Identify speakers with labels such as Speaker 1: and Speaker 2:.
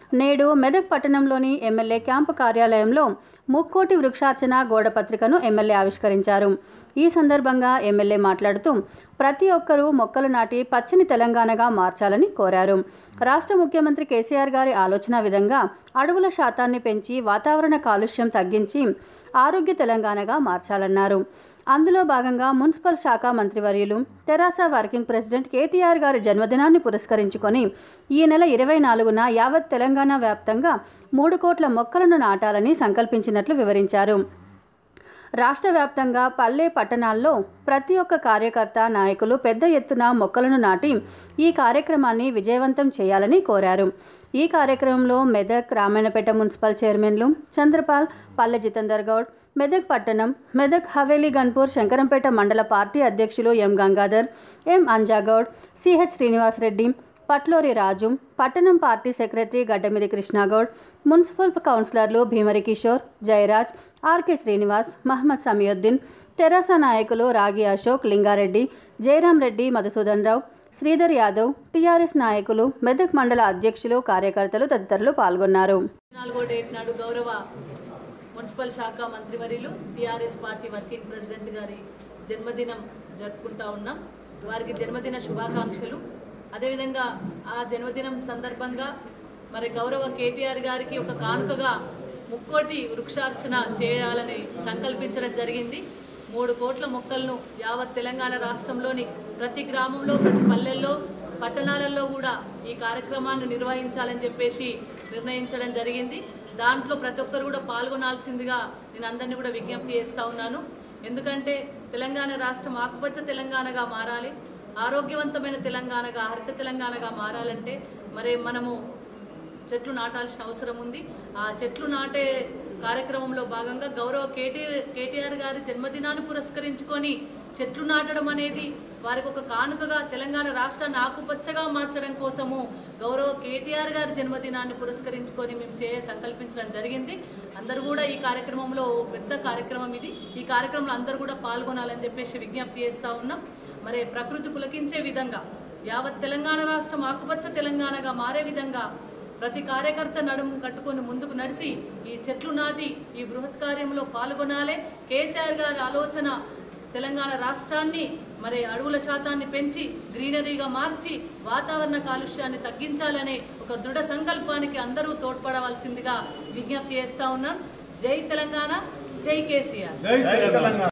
Speaker 1: నేడు మెదక్ పట్టణంలోని MLA camp కార్యాలయంలో ముక్కోటి వృక్షార్చన గోడపత్రికను ఎమ్మెల్యే ఆవిష్కరించారు ఈ సందర్భంగా ఎమ్మెల్యే మాట్లాడుతూ ప్రతి ఒక్కరూ మొక్కలు నాటి పచ్చని తెలంగాణగా మార్చాలని కోరారు రాష్ట్ర ముఖ్యమంత్రి కేసీఆర్ గారి ఆలోచన విధంగా అడవుల శాతాన్ని పెంచి వాతావరణ కాలుష్యం తగ్గించి ఆరోగ్య తెలంగాణగా మార్చాలన్నారు అందులో భాగంగా మున్సిపల్ శాఖ మంత్రివర్యులు తెరాస వర్కింగ్ ప్రెసిడెంట్ కేటీఆర్ గారి జన్మదినాన్ని పురస్కరించుకొని ఈ నెల ఇరవై నాలుగున యావత్ తెలంగాణ వ్యాప్తంగా మూడు కోట్ల మొక్కలను నాటాలని సంకల్పించినట్లు వివరించారు రాష్ట్ర వ్యాప్తంగా పల్లె పట్టణాల్లో ప్రతి ఒక్క కార్యకర్త నాయకులు పెద్ద ఎత్తున మొక్కలను నాటి ఈ కార్యక్రమాన్ని విజయవంతం చేయాలని కోరారు ఈ కార్యక్రమంలో మెదక్ రామాయణపేట మున్సిపల్ చైర్మన్లు చంద్రపాల్ పల్లె జితేందర్ గౌడ్ మెదక్ పట్టణం మెదక్ హవేలీ గన్పూర్ శంకరంపేట మండల పార్టీ అధ్యక్షులు M Gangadhar M Anjagoud CH Srinivasreddy Patluri Raju పట్టణం party secretary Gaddamidi Krishnagoud municipal కౌన్సిలర్లు భీమరి కిషోర్ జయరాజ్ ఆర్కే శ్రీనివాస్ మహమ్మద్ సమీయుద్దీన్ తెరాస నాయకులు రాగి అశోక్ లింగారెడ్డి జయరాం రెడ్డి మధుసూదన్ రావు శ్రీధర్ యాదవ్ టీఆర్ఎస్ నాయకులు మెదక్ మండల అధ్యక్షులు కార్యకర్తలు తదితరులు పాల్గొన్నారు
Speaker 2: నాలుగో డేట్ నాడు గౌరవ మున్సిపల్ శాఖ మంత్రివర్యులు టీఆర్ఎస్ పార్టీ వర్కింగ్ ప్రెసిడెంట్ గారి జన్మదినం జరుపుకుంటా ఉన్నాం వారికి జన్మదిన శుభాకాంక్షలు అదేవిధంగా ఆ జన్మదినం సందర్భంగా మరి గౌరవ కేటీఆర్ గారికి ఒక కానుకగా ముక్కోటి వృక్షార్చన చేయాలని సంకల్పించడం జరిగింది మూడు కోట్ల మొక్కలను యావత్ తెలంగాణ రాష్ట్రంలోని ప్రతి గ్రామంలో ప్రతి పల్లెల్లో పట్టణాలలో కూడా ఈ కార్యక్రమాన్ని నిర్వహించాలని చెప్పేసి నిర్ణయించడం జరిగింది దాంట్లో ప్రతి ఒక్కరు కూడా పాల్గొనాల్సిందిగా నేను అందరినీ కూడా విజ్ఞప్తి చేస్తా ఉన్నాను ఎందుకంటే తెలంగాణ రాష్ట్రం ఆకుపచ్చ తెలంగాణగా మారాలి ఆరోగ్యవంతమైన తెలంగాణగా హరిత తెలంగాణగా మారాలంటే మరి మనము చెట్లు నాటాల్సిన అవసరం ఉంది ఆ చెట్లు నాటే కార్యక్రమంలో భాగంగా గౌరవ కేటీఆర్ కేటీఆర్ గారి జన్మదినాన్ని పురస్కరించుకొని చెట్లు నాటడం అనేది వారికి ఒక కానుకగా తెలంగాణ రాష్ట్రాన్ని ఆకుపచ్చగా మార్చడం కోసము గౌరవ కేటీఆర్ గారి జన్మదినాన్ని పురస్కరించుకొని మేము చేయ సంకల్పించడం జరిగింది అందరూ కూడా ఈ కార్యక్రమంలో పెద్ద కార్యక్రమం ఇది ఈ కార్యక్రమంలో అందరూ కూడా పాల్గొనాలని చెప్పేసి విజ్ఞప్తి చేస్తా ఉన్నాం మరి ప్రకృతి పులకించే విధంగా యావత్ తెలంగాణ రాష్ట్రం ఆకుపచ్చ తెలంగాణగా మారే విధంగా ప్రతి కార్యకర్త నడుము కట్టుకొని ముందుకు నడిచి ఈ చెట్లు నాటి ఈ బృహత్ కార్యంలో పాల్గొనాలి కేసీఆర్ గారి ఆలోచన తెలంగాణ రాష్ట్రాన్ని మరి అడవుల శాతాన్ని పెంచి గ్రీనరీగా మార్చి వాతావరణ కాలుష్యాన్ని తగ్గించాలనే ఒక దృఢ సంకల్పానికి అందరూ తోడ్పడవలసిందిగా విజ్ఞప్తి చేస్తా ఉన్నాం జై తెలంగాణ జై కేసీఆర్
Speaker 3: జై తెలంగాణ